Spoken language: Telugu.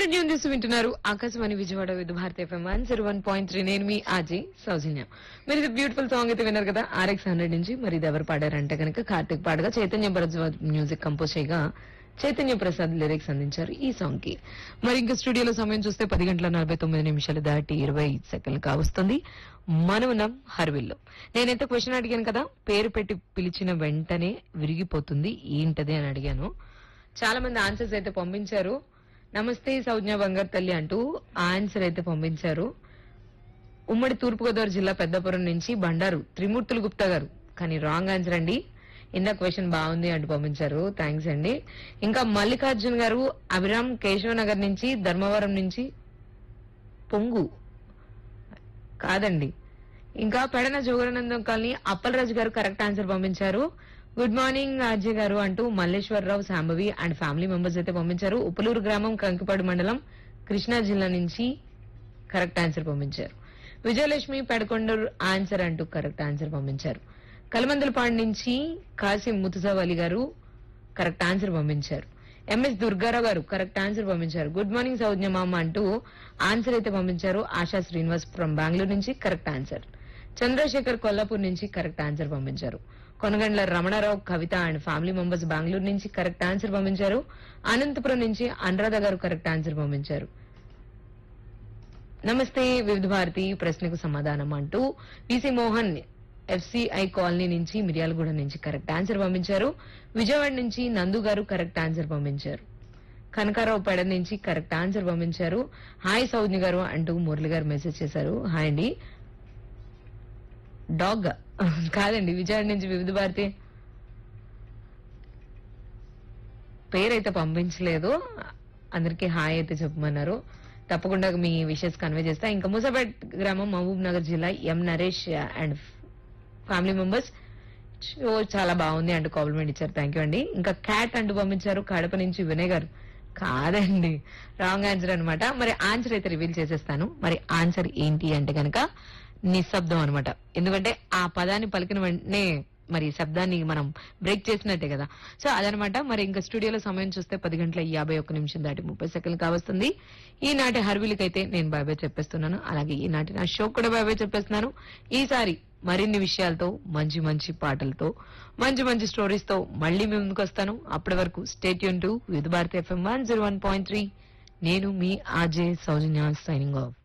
మీరు న్యూస్ న్యూస్ వింటున్నారు Akashvani Vijayawada Vividh Bharat FM one zero one point three నేను మీ ఆజీ సౌజన్య మీరు ఇది బ్యూటిఫుల్ సాంగ్ అయితే విన్నారు కదా ఆర్ఎక్స్ హండ్రెడ్ నుంచి మరి ఇది ఎవరు పాడారంటే కనుక కార్తిక్ పాడగా చైతన్య భరద్వాజ్ మ్యూజిక్ కంపోజ్ చేయగా చైతన్య ప్రసాద్ లిరిక్స్ అందించారు ఈ సాంగ్ కి మరి ఇంకా స్టూడియోలో సమయం చూస్తే పది గంటల నలభై తొమ్మిది నిమిషాలు దాటి ఇరవై సెకండ్లు కావస్తుంది మనం ఉన్నాం హర్విల్లో నేనైతే క్వశ్చన్ అడిగాను కదా పేరు పెట్టి పిలిచిన వెంటనే విరిగిపోతుంది ఏంటది అని అడిగాను చాలా మంది ఆన్సర్స్ అయితే పంపించారు నమస్తే సౌజ్ఞ బంగారు తల్లి అంటూ ఆన్సర్ అయితే పంపించారు ఉమ్మడి తూర్పుగోదావరి జిల్లా పెద్దపురం నుంచి బండారు త్రిమూర్తులు గుప్తా గారు కానీ రాంగ్ ఆన్సర్ అండి ఇందా క్వశ్చన్ బాగుంది అంటూ పంపించారు థ్యాంక్స్ అండి ఇంకా మల్లికార్జున్ గారు అభిరామ్ కేశవనగర్ నుంచి ధర్మవరం నుంచి పొంగు కాదండి ఇంకా పెడన జోగరానందం కాలనీ అప్పలరాజు గారు కరెక్ట్ ఆన్సర్ పంపించారు గుడ్ మార్నింగ్ అజయ్ గారు అంటూ Malleswararao Shambhavi and family members అయితే పంపించారు ఉప్పలూరు గ్రామం కంకిపాడు మండలం కృష్ణా జిల్లా నుంచి కరెక్ట్ ఆన్సర్ పంపించారు విజయలక్ష్మి పెడకొండూరు ఆన్సర్ అంటూ కరెక్ట్ ఆన్సర్ పంపించారు కలమందలపాడు నుంచి కాసిం ముతుజావ్ అలీ గారు కరెక్ట్ ఆన్సర్ పంపించారు ఎంఎస్ దుర్గారావు గారు కరెక్ట్ ఆన్సర్ పంపించారు గుడ్ మార్నింగ్ సౌజ్ఞ మామ అంటూ ఆన్సర్ అయితే పంపించారు ఆశా శ్రీనివాస్ ఫ్రం బెంగళూరు నుంచి కరెక్ట్ ఆన్సర్ చంద్రశేఖర్ కొల్లాపూర్ నుంచి కరెక్ట్ ఆన్సర్ పంపించారు Konagandla Ramanarao Kavitha and family members Bengaluru నుంచి కరెక్ట్ ఆన్సర్ పంపించారు అనంతపురం నుంచి అనురాధ గారు కరెక్ట్ ఆన్సర్ పంపించారు నమస్తే వివిధ భారతి ప్రశ్నకు సమాధానం అంటూ విసి మోహన్ ఎఫ్సిఐ కాలనీ నుంచి మిర్యాలగూడ నుంచి కరెక్ట్ ఆన్సర్ పంపించారు విజయవాడ నుంచి నందు గారు కరెక్ట్ ఆన్సర్ పంపించారు కనకారావు పెడ నుంచి కరెక్ట్ ఆన్సర్ పంపించారు హాయ్ సౌజ్ఞ గారు అంటూ మురళి గారు మెసేజ్ చేశారు హాయ్ అండి డాగ్ కాదండి విజయవాడ నుంచి వివిధ భారతి పేరైతే పంపించలేదు అందరికీ హాయ్ అయితే చెప్పమన్నారు తప్పకుండా మీ విషెస్ కన్వే చేస్తా ఇంకా ముసాపేట్ గ్రామం మహబూబ్ నగర్ జిల్లా M Naresh and family members show చాలా బాగుంది అంటూ కాంప్లిమెంట్ ఇచ్చారు థ్యాంక్ యూ అండి ఇంకా క్యాట్ అంటూ పంపించారు కడప నుంచి వినయ్ గారు కాదండి రాంగ్ ఆన్సర్ అన్నమాట మరి ఆన్సర్ అయితే రివీల్ చేసేస్తాను మరి ఆన్సర్ ఏంటి అంటే గనక నిశ్శబ్దం అన్నమాట ఎందుకంటే ఆ పదాన్ని పలికిన వెంటనే మరి శబ్దాన్ని మనం బ్రేక్ చేసినట్టే కదా సో అదనమాట మరి ఇంకా స్టూడియోలో సమయం చూస్తే పది గంటల యాభై ఒక్క నిమిషం దాటి ముప్పై సెకండ్లు కావస్తుంది ఈనాటి హర్విలికైతే నేను బాయ్ బాయ్ చెప్పేస్తున్నాను అలాగే ఈనాటి నా షో కూడా బాయ్ బాయ్ చెప్పేస్తున్నాను ఈసారి మరిన్ని విషయాలతో మంచి మంచి పాటలతో మంచి మంచి స్టోరీస్ తో మళ్ళీ మీ ముందుకు వస్తాను అప్పటి వరకు స్టేట్ యూన్ to Vividh Bharati FM one zero one point three నేను మీ ఆర్జే సౌజన్య సైనింగ్ ఆఫ్